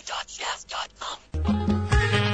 www.jazz.com.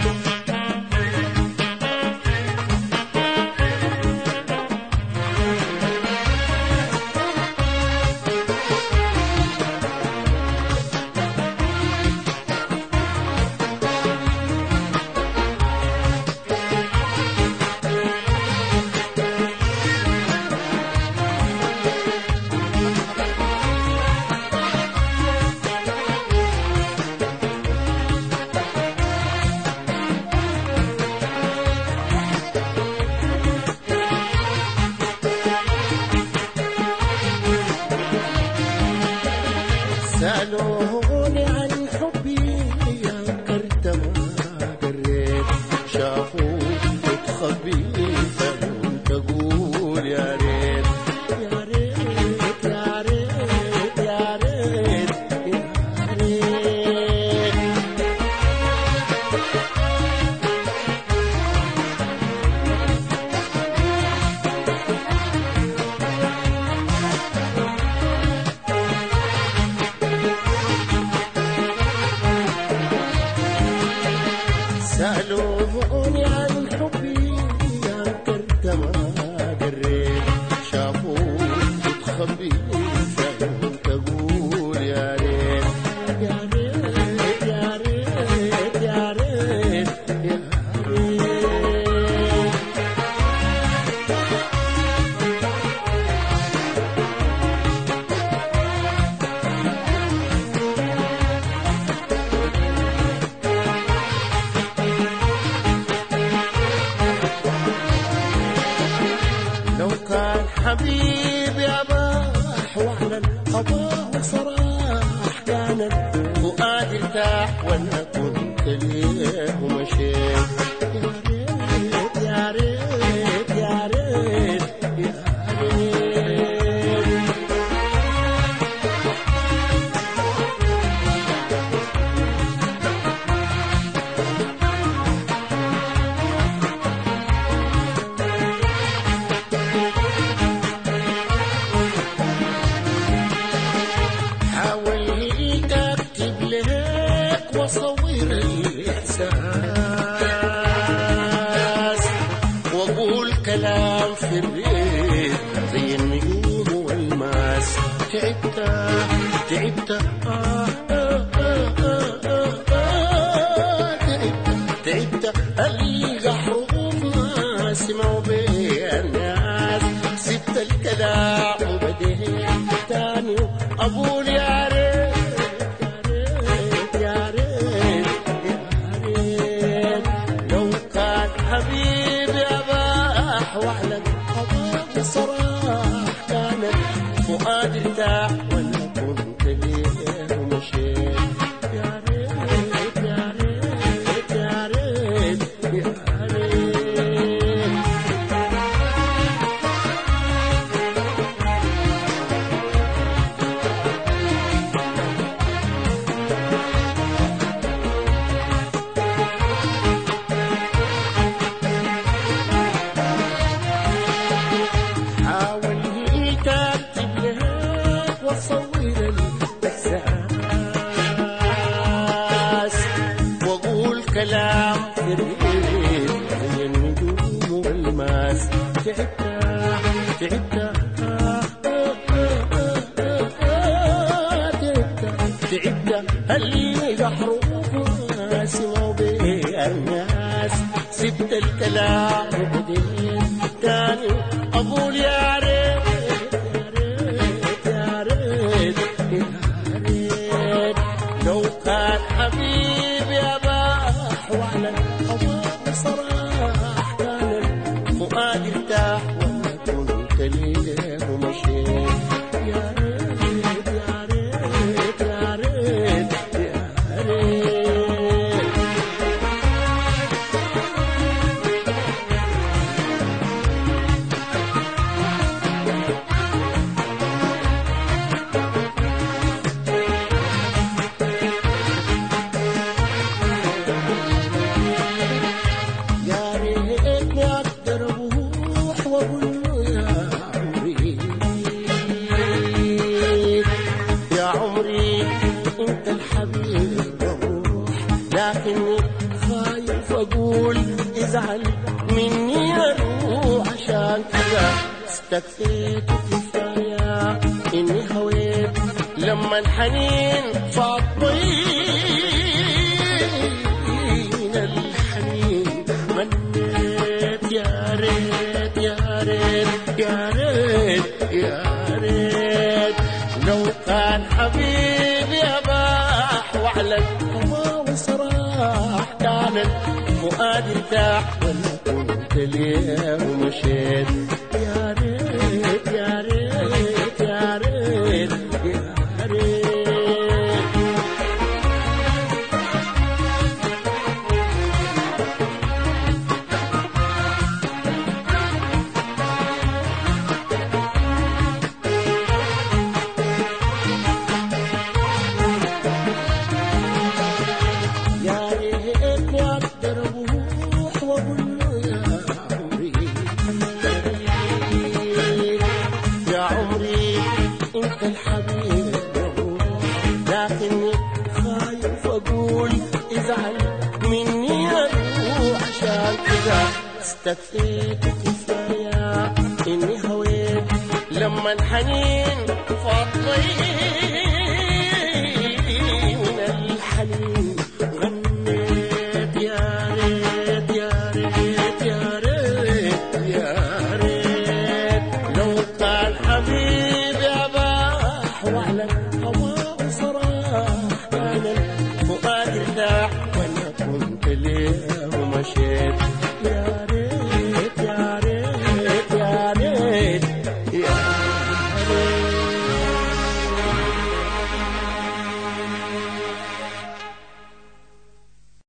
سألوني عن حبي يا كرت ما قريت شافوا تخبي فلم تقول يا ريت يا ريت يا ريت يا ريت يا ريت سألوني عن حبي يا كرت ما قريت شافوا تخبي فهم تقول يا ريت يا ريت يا ريت يا ريت يا ريت لو كان حبيبي أباح وعلى القضاء وصراح كان فؤادي ارتاح وانا كنت ليه ومشيت يا ريت يا ريت يا ريت يا ريت حاولت اكتب لك واصور الاحساس واقول كلام في الريت زي النجوم والماس تعبت تعبت آه آه آه آه آه آه تعبت تعبت القى حروف ما سمعوا بيها الناس سبت الكلام وبديت تاني اقول يا ريت يا ريت يا ريت لو كان حبيبي اباح وعلى القضاء صراح كانت فؤادي ارتاح وانا كنت ليه ومشيت يا ريت يا ريت يا ريت يا ريت حاولت اكتب لك واصور الاحساس واقول كلام في الريت زي النجوم والماس تعبت تعبت آه، آه، آه، آه، آه، تعبت تعبت اللي حروف ما سووا بيها الناس سبت الكلام وبديت تاني اقول يا ريت يا ريت يا ريت لو كان حبيبي اباح وعلى القضاء صراح كان فؤادي ارتاح وانا كنت ليه ومشيت يا ريت يا ريت يا ريت يا ريت يا ريتني اقدر اروح واقول له يا عمري يا عمري انت الحبيب الروح لكني خايف اقول ازعل مني اروح عشان كذا استكفيت كفايه اني هويت لما الحنين فاض طين الحنين منيت يا ريت يا ريت يا ريت يا ريت لو كان حبيبي أباح وعلن وما وصراح كانت فؤادي ارتاح ولا كنت اليوم مشيت يا ريت يا ريت يا ريت يا ريت يا ريتني اقدر اروح واقول له يا عمري يا عمري انت الحبيب لكني خايف اقول ازعل مني اروح عشان كذا استكفيت كفايه اني هويت لما الحنين فضيت